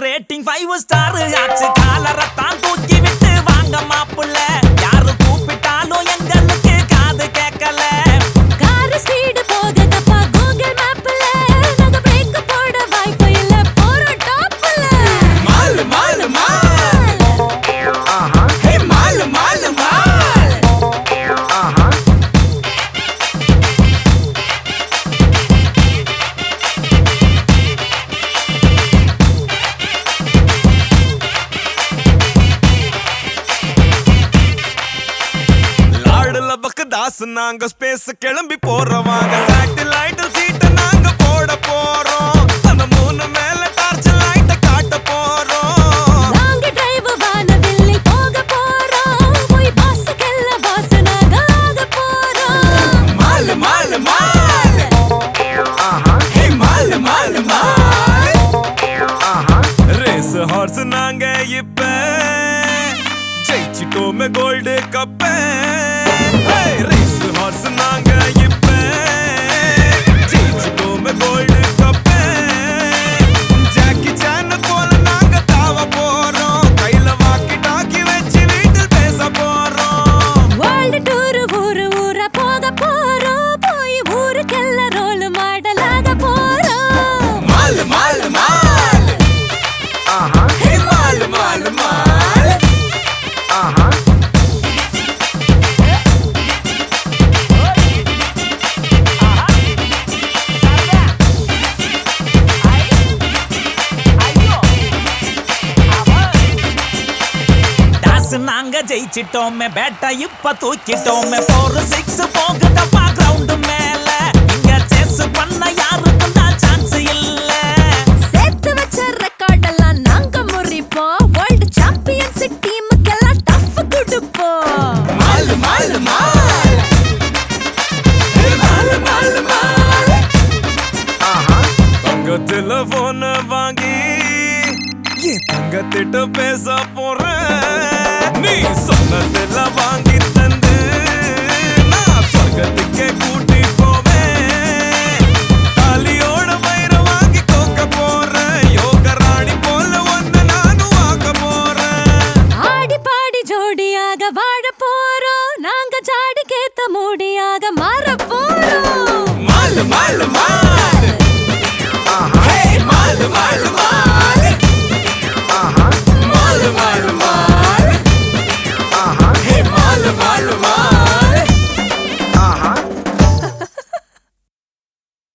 rating five star ஆச்சு காலரத்தான் தூக்கி விட்டு வாங்க மாப்புள்ள யாரு கூப்பிட்டாலும் எங்களுக்கு காது கேட்கல கார் ஸ்பீடு போகுதப்பா கூகுள் மேப்ல நாங்க பிரேக் போட வாய்ப்பு இல்ல போறோம் டாப்ல மாலு மாலு மால் ஹே மாலு மாலு மால் லாடுல பக்கு தாஸ் நாங்க ஸ்பேஸ் கிளம்பி போறவாங்க சேட்டலைட் சீட்ட நாங்க போட போறோம் அந்த மூணு மேல டார்ச் லைட்ட காட்ட போறோம் நாங்க டிரைவ் வானவில்லை போக போறோம் போய் பாஸ்க்கெல்லாம் பாஸ் நாங்க ஆக போறோம் மாலு மாலு மால் ஹே மாலு மாலு மால் ரேஸ் ஹார்ஸ் நாங்க இப்ப ஜெயிச்சிட்டோமே கோல்டு கப்ப ரேஸ் ஹார்ஸ் நாங்க இப்ப ஜெயிச்சிட்டோமே கோல்டு கப்ப ஜாக்கி சான் போல நாங்க தாவ போறோம் கையில வாக்கி டாக்கி வச்சு வீட்டில் பேச போறோம் வேர்ல்ட் டூர் ஊரு ஊரா போக போறோம் போய் ஊருக்கெல்லாம் ரோல் மாடலாக போறோம் மாலு மாலு மால் ஹே மாலு மாலு மால் டாஸ் நாங்க ஜெயிச்சிட்டோமே பேட்டா இப்ப தூக்கிட்டோமே ஃபோர் சிக்ஸ் போகுதப்பா கிரவுண்ட் மேல இங்க செஸ் பண்ண யாருக்கும் தான் சான்ஸ் இல்ல சேர்த்து வச்ச ரெக்கார்ட் எல்லாம் நாங்க முறிப்போம் வேர்ல்ட் சாம்பியன்ஷிப் டீமுக்கெல்லாம் டஃப் கொடுப்போம் மாலு மாலு மால் ஹே மாலு மாலு மால் தங்கத்துல போன வாங்கி என் தங்கத்திட்ட பேச போறேன் நீ சொன்னதுல வாங்கி தந்து நான் சொர்க்கத்துக்கே கூட்டி